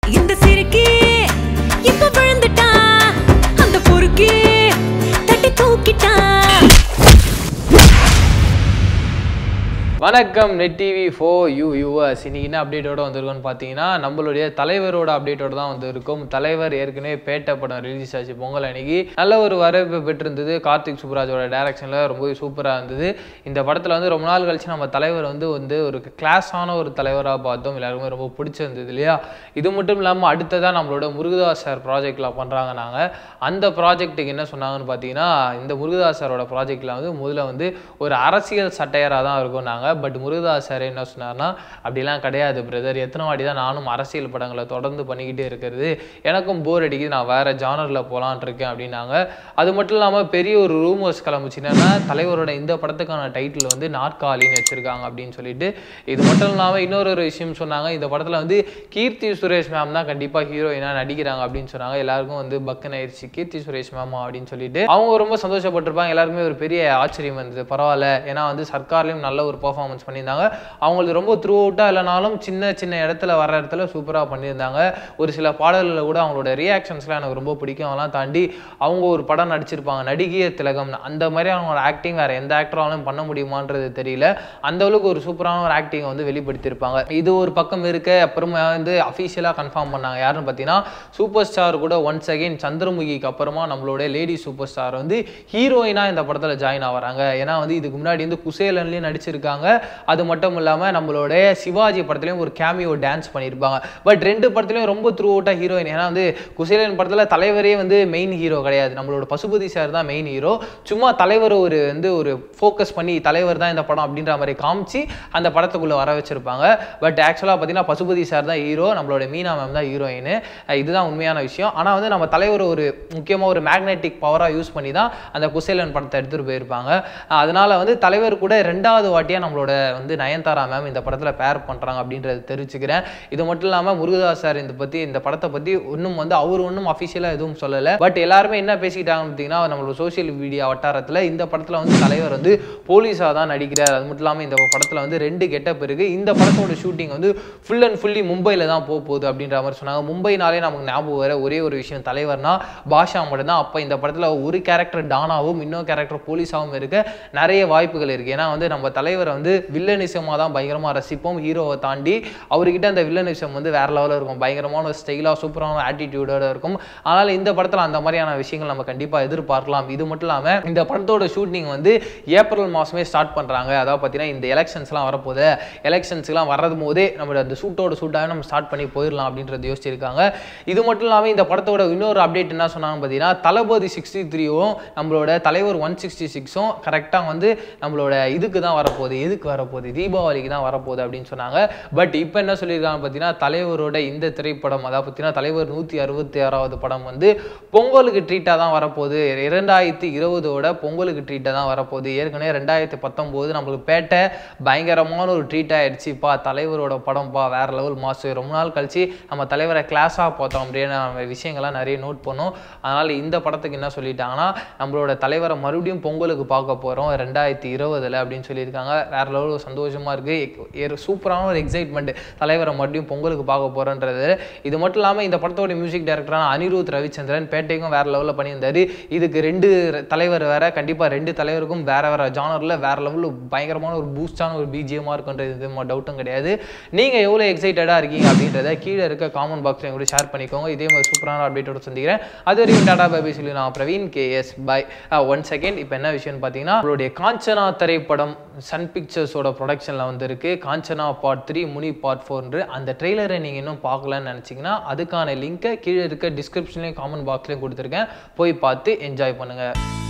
இந்த சிறுக்கி இப்ப விழுந்துட்டா அந்த பொறுக்கி தட்டி தூக்கிட்டா வணக்கம் net TV for you yours இன்னைக்கு என்ன அப்டேட்டோட வந்திருக்கோம்னு பார்த்தீங்கன்னா நம்மளுடைய தலைவரோட அப்டேட்டோட தான் வந்திருக்கும் தலைவர் ஏற்கனவே பேட்ட படம் ரிலீஸ் ஆச்சு பொங்கல் அன்னைக்கு நல்ல ஒரு வரவேற்பு பெற்றிருந்தது கார்த்திக் சுப்ராஜோட டைரக்ஷனில் ரொம்பவே சூப்பராக இருந்தது இந்த படத்தில் வந்து ரொம்ப நாள் கழிச்சு நம்ம தலைவர் வந்து வந்து ஒரு கிளாஸான ஒரு தலைவராக பார்த்தோம் எல்லாருக்குமே ரொம்ப பிடிச்சிருந்தது இல்லையா இது மட்டும் இல்லாமல் அடுத்ததாக நம்மளோட முருகதாஸ் சார் ப்ராஜெக்டில் பண்ணுறாங்க நாங்கள் அந்த ப்ராஜெக்ட்டுக்கு என்ன சொன்னாங்கன்னு பார்த்தீங்கன்னா இந்த முருகதாஸ் சாரோட ப்ராஜெக்டில் வந்து முதல்ல வந்து ஒரு அரசியல் சட்டையராக தான் இருக்கும் நாங்கள் பட் முருகதாஸ் சார் என்ன சொன்னார்னா அப்படிலாம் கிடையாது பிரதர் எத்தனை வாட்டி தான் நானும் அரசியல் படங்களை தொடர்ந்து பண்ணிக்கிட்டே இருக்கிறது எனக்கும் போர் அடிக்குது நான் வேற ஜானரில் போகலான் இருக்கேன் அப்படின்னாங்க அது மட்டும் இல்லாமல் பெரிய ஒரு ரூமர்ஸ் கிளம்புச்சு என்னன்னா தலைவரோட இந்த படத்துக்கான டைட்டில் வந்து நாற்காலின்னு வச்சிருக்காங்க அப்படின்னு சொல்லிட்டு இது மட்டும் இல்லாமல் இன்னொரு ஒரு விஷயம் சொன்னாங்க இந்த படத்தில் வந்து கீர்த்தி சுரேஷ் மேம் தான் கண்டிப்பாக ஹீரோயினாக நடிக்கிறாங்க அப்படின்னு சொன்னாங்க எல்லாருக்கும் வந்து பக்குன்னு ஆயிடுச்சு கீர்த்தி சுரேஷ் மேம் அப்படின்னு சொல்லிட்டு அவங்க ரொம்ப சந்தோஷப்பட்டிருப்பாங்க எல்லாருக்குமே ஒரு பெரிய ஆச்சரியம் இருந்தது பரவாயில்ல ஏன்னா வந்து சர்க்கார்லையும் நல்ல ஒரு பர்ஃபார்மன்ஸ் பண்ணியிருந்தாங்க அவங்களுக்கு ரொம்ப த்ரூ அவுட்டாக இல்லைனாலும் சின்ன சின்ன இடத்துல வர இடத்துல சூப்பராக பண்ணியிருந்தாங்க ஒரு சில பாடல்களில் கூட அவங்களோட ரியாக்ஷன்ஸ்லாம் எனக்கு ரொம்ப பிடிக்கும் அதெல்லாம் தாண்டி அவங்க ஒரு படம் நடிச்சிருப்பாங்க நடிகைய திலகம் அந்த மாதிரி அவங்களோட ஆக்டிங் வேறு எந்த ஆக்டராலும் பண்ண முடியுமான்றது தெரியல அந்த அளவுக்கு ஒரு சூப்பரான ஒரு ஆக்டிங்கை வந்து வெளிப்படுத்தியிருப்பாங்க இது ஒரு பக்கம் இருக்க அப்புறமா வந்து அஃபீஷியலாக கன்ஃபார்ம் பண்ணாங்க யாருன்னு பார்த்தீங்கன்னா சூப்பர் ஸ்டார் கூட ஒன்ஸ் அகைன் சந்திரமுகிக்கு அப்புறமா நம்மளோட லேடி சூப்பர் ஸ்டார் வந்து ஹீரோயினாக இந்த படத்தில் ஜாயின் ஆகிறாங்க ஏன்னா வந்து இதுக்கு முன்னாடி வந்து குசேலன்லேயும் நடிச்சிருக்காங்க அது மட்டும் இல்லாமல் நம்மளோட சிவாஜி படத்துலையும் ஒரு கேமியோ டான்ஸ் பண்ணியிருப்பாங்க பட் ரெண்டு படத்துலையும் ரொம்ப த்ரூ அவுட்டாக ஹீரோயின் ஏன்னா வந்து குசேலன் படத்தில் தலைவரே வந்து மெயின் ஹீரோ கிடையாது நம்மளோட பசுபதி சார் தான் மெயின் ஹீரோ சும்மா தலைவர் ஒரு வந்து ஒரு ஃபோக்கஸ் பண்ணி தலைவர் தான் இந்த படம் அப்படின்ற மாதிரி காமிச்சு அந்த படத்துக்குள்ளே வர வச்சிருப்பாங்க பட் ஆக்சுவலாக பார்த்தீங்கன்னா பசுபதி சார் தான் ஹீரோ நம்மளோட மீனா மேம் தான் ஹீரோயின் இதுதான் உண்மையான விஷயம் ஆனால் வந்து நம்ம தலைவர் ஒரு முக்கியமாக ஒரு மேக்னெட்டிக் பவராக யூஸ் பண்ணி தான் அந்த குசேலன் படத்தை எடுத்துகிட்டு போயிருப்பாங்க அஹ் அதனால வந்து தலைவர் கூட ரெண்டாவது வாட்டியாக நம்மளோட வந்து நயன்தாரா மேம் இந்த படத்தில் பேர் பண்ணுறாங்க அப்படின்றத தெரிவிச்சுக்கிறேன் இது மட்டும் இல்லாமல் முருகதாஸ் சார் இந்த பற்றி இந்த படத்தை பற்றி இன்னும் வந்து அவர் ஒன்றும் அஃபிஷியலாக எதுவும் சொல்லலை பட் எல்லாருமே என்ன பேசிக்கிட்டாங்கன்னு பார்த்தீங்கன்னா நம்மளோட சோஷியல் மீடியா வட்டாரத்தில் இந்த படத்தில் வந்து தலைவர் வந்து போலீஸாக தான் நடிக்கிறார் அது மட்டும் இல்லாமல் இந்த படத்தில் வந்து ரெண்டு கெட்டப் இருக்குது இந்த படத்தோட ஷூட்டிங் வந்து ஃபுல் அண்ட் ஃபுல்லி மும்பையில் தான் போக போகுது அப்படின்ற மாதிரி சொன்னாங்க மும்பைனாலே நமக்கு ஞாபகம் வர ஒரே ஒரு விஷயம் தலைவர்னா பாஷா மட்டும்தான் அப்போ இந்த படத்தில் ஒரு கேரக்டர் டானாவும் இன்னொரு கேரக்டர் போலீஸாகவும் இருக்க நிறைய வாய்ப்புகள் இருக்குது ஏன்னா வந்து நம்ம தலைவரை வந்து வில்லனிசமாக தான் பயங்கரமாக ரசிப்போம் ஹீரோவை தாண்டி அவர்கிட்ட அந்த வில்லனிசம் வந்து வேற லெவலில் இருக்கும் பயங்கரமான ஒரு ஸ்டைலாக சூப்பரான ஆட்டிடியூடோட இருக்கும் அதனால் இந்த படத்தில் அந்த மாதிரியான விஷயங்கள் நம்ம கண்டிப்பாக எதிர்பார்க்கலாம் இது மட்டும் இல்லாமல் இந்த படத்தோட ஷூட்டிங் வந்து ஏப்ரல் மாதமே ஸ்டார்ட் பண்ணுறாங்க அதாவது பார்த்தீங்கன்னா இந்த எலெக்ஷன்ஸ்லாம் வரப்போகுது எலெக்ஷன்ஸ்லாம் வர்றது போதே நம்ம அந்த ஷூட்டோட ஷூட்டாக நம்ம ஸ்டார்ட் பண்ணி போயிடலாம் அப்படின்றது யோசிச்சிருக்காங்க இது மட்டும் இல்லாமல் இந்த படத்தோட இன்னொரு அப்டேட் என்ன சொன்னாங்க பார்த்தீங்கன்னா தளபதி சிக்ஸ்டி த்ரீயும் நம்மளோட தலைவர் ஒன் சிக்ஸ்டி சிக்ஸும் கரெக்டாக வந்து நம்மளோட இதுக்கு தான் வரப்போகுது எதுக்கு வரப்போகுது தீபாவளிக்கு தான் வரப்போகுது அப்படின்னு சொன்னாங்க பட் இப்போ என்ன சொல்லியிருக்காங்க பார்த்தீங்கன்னா தலைவரோட இந்த திரைப்படம் அதாவது பார்த்தீங்கன்னா தலைவர் நூற்றி அறுபத்தி ஆறாவது படம் வந்து பொங்கலுக்கு ட்ரீட்டாக தான் வரப்போகுது இரண்டாயிரத்தி இருபதோட பொங்கலுக்கு ட்ரீட்டாக தான் வரப்போகுது ஏற்கனவே ரெண்டாயிரத்தி பத்தொம்போது நம்மளுக்கு பேட்டை பயங்கரமான ஒரு ட்ரீட் ஆயிடுச்சுப்பா தலைவரோட படம்ப்பா வேற லெவல் மாசு ரொம்ப நாள் கழிச்சு நம்ம தலைவரை கிளாஸாக பார்த்தோம் அப்படின்னு நம்ம விஷயங்கள்லாம் நிறைய நோட் பண்ணோம் அதனால் இந்த படத்துக்கு என்ன சொல்லிட்டாங்கன்னா நம்மளோட தலைவரை மறுபடியும் பொங்கலுக்கு பார்க்க போகிறோம் ரெண்டாயிரத்தி இருபதில் அப்படின்னு சொல்லியிருக்காங்க வேற லெவல் சந்தோஷமாக இருக்குது சூப்பரான ஒரு எக்ஸைட்மெண்ட் தலைவரை மறுபடியும் பொங்கலுக்கு பார்க்க போகிறோன்றது இது மட்டும் இல்லாமல் இந்த படத்தோட மியூசிக் டைரக்டரான அனிருத் ரவிச்சந்திரன் பேட்டைக்கும் வேற லெவலில் பண்ணியிருந்தாரு இதுக்கு ரெண்டு தலைவர் வேற கண்டிப்பாக ரெண்டு தலைவருக்கும் வேற வேற ஜானரில் வேற லெவலில் பயங்கரமான ஒரு பூஸ்டான ஒரு பிஜிஎமாக இருக்குன்றது எதுவும் டவுட்டும் கிடையாது நீங்கள் எவ்வளோ எக்ஸைட்டடாக இருக்கீங்க அப்படின்றத கீழே இருக்க காமெண்ட் பாக்ஸில் கூட ஷேர் பண்ணிக்கோங்க இதே மாதிரி சூப்பரான அப்டேட்டோட சந்திக்கிறேன் அது வரைக்கும் டாடா பாபி சொல்லி நான் Praveen KS bye one second இப்போ என்ன விஷயம்னு பார்த்தீங்கன்னா அவருடைய காஞ்சனா திரைப்படம் சன் பிக்சர்ஸோட ப்ரொடக்ஷனில் வந்திருக்கு Kanchana part three Muni part ஃபோர்ன்று அந்த ட்ரெய்லரை நீங்கள் இன்னும் பார்க்கலன்னு நினச்சிங்கன்னா அதுக்கான லிங்க்கை கீழே இருக்க டிஸ்கிரிப்ஷன்லேயும் காமெண்ட் பாக்ஸ்லேயும் கொடுத்துருக்கேன் போய் பார்த்து என்ஜாய் பண்ணுங்கள்